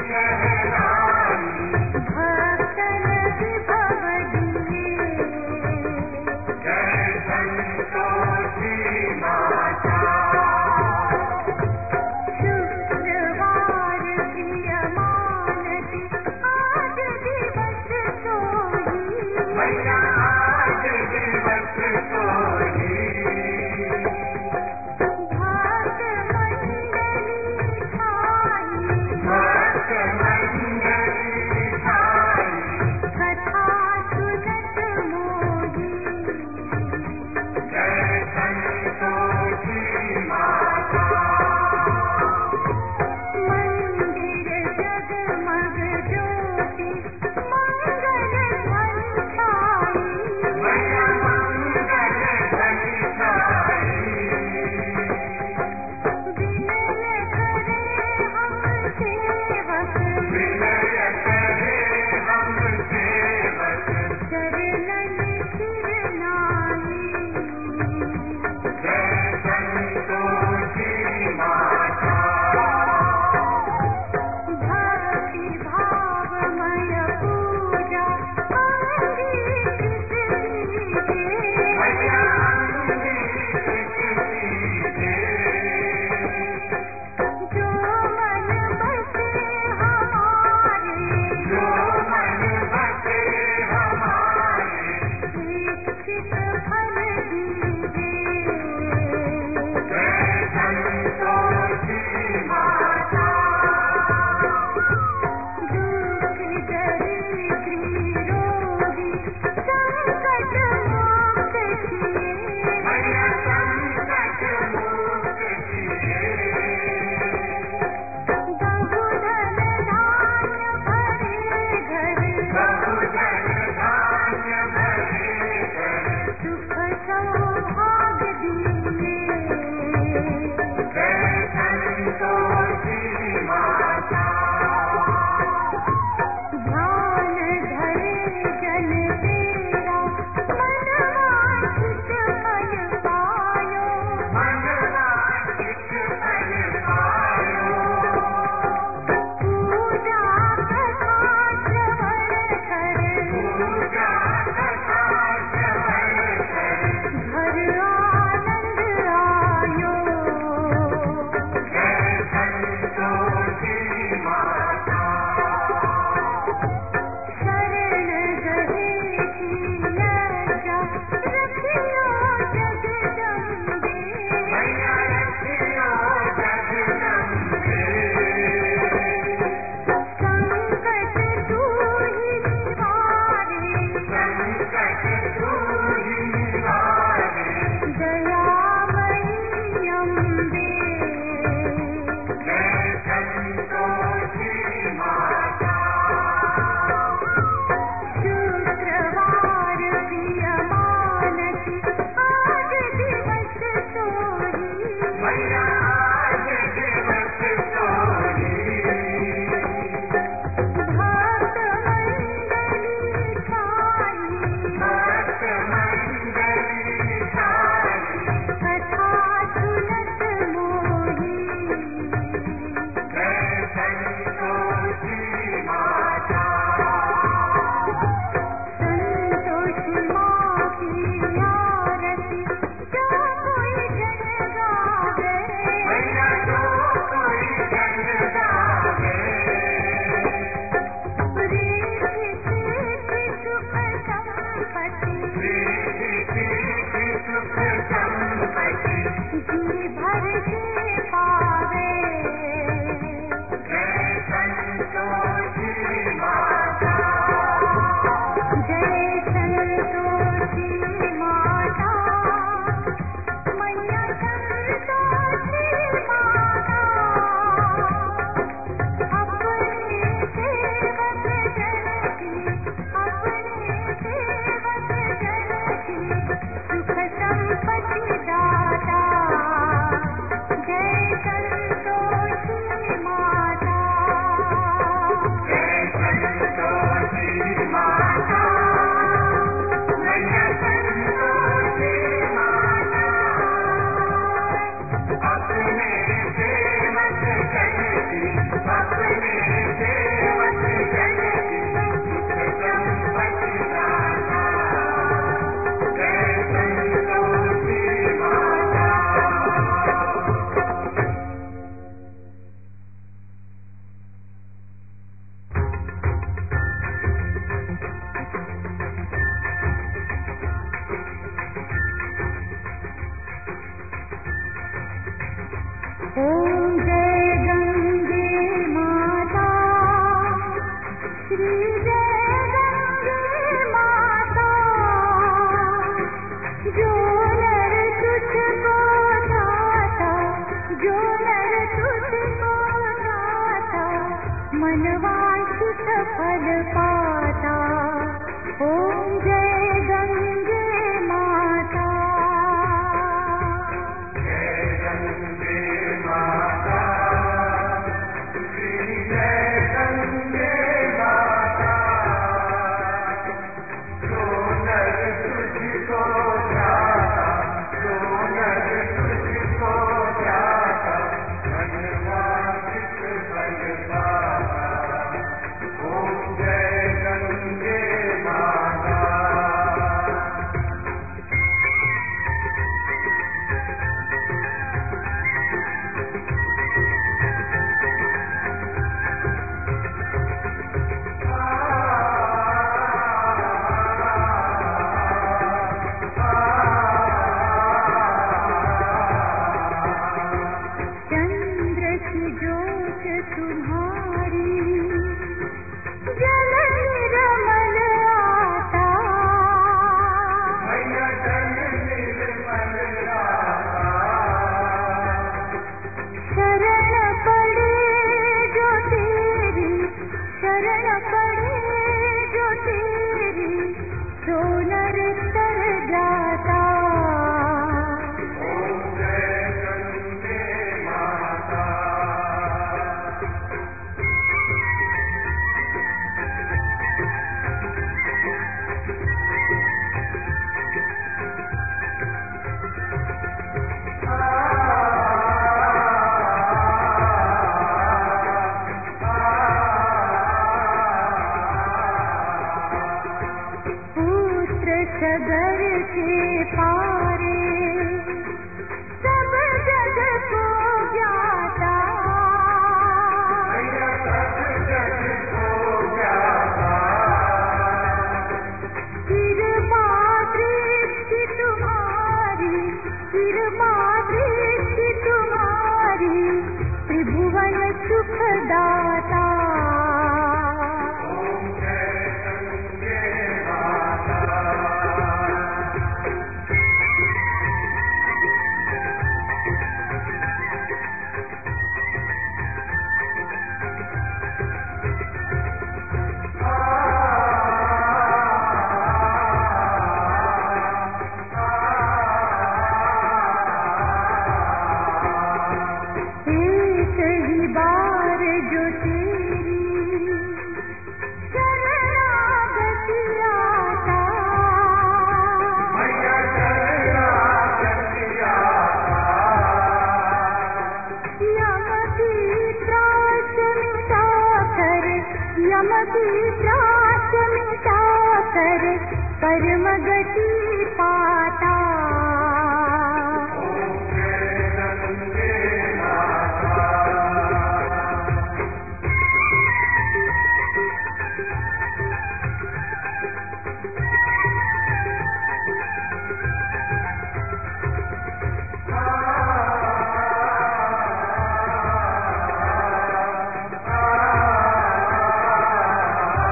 भक्तन विभव दिए शुक्रवार प्रिय मानती आज दिवस सोही भक्त मंडली छाई मनवांछित फल पाता ओम जय गंगे माता चंद्र की जोत तुम्हारी जल निर्मल आता शरण पड़े जो तेरी शरण पड़े जो तेरी सो नर तर जाता पुत्र सगर के पारे सब जग को ज्ञाता कृपा दृष्टि तुम्हारी कृपा दृष्टि तुम्हारी त्रिभुवन सुखदाता एक ही बार जो तेरी शरणागति आता यम की त्रास मिटा कर यम की त्रास मिटा कर परम गति पाता ఆ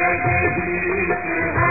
जगदीश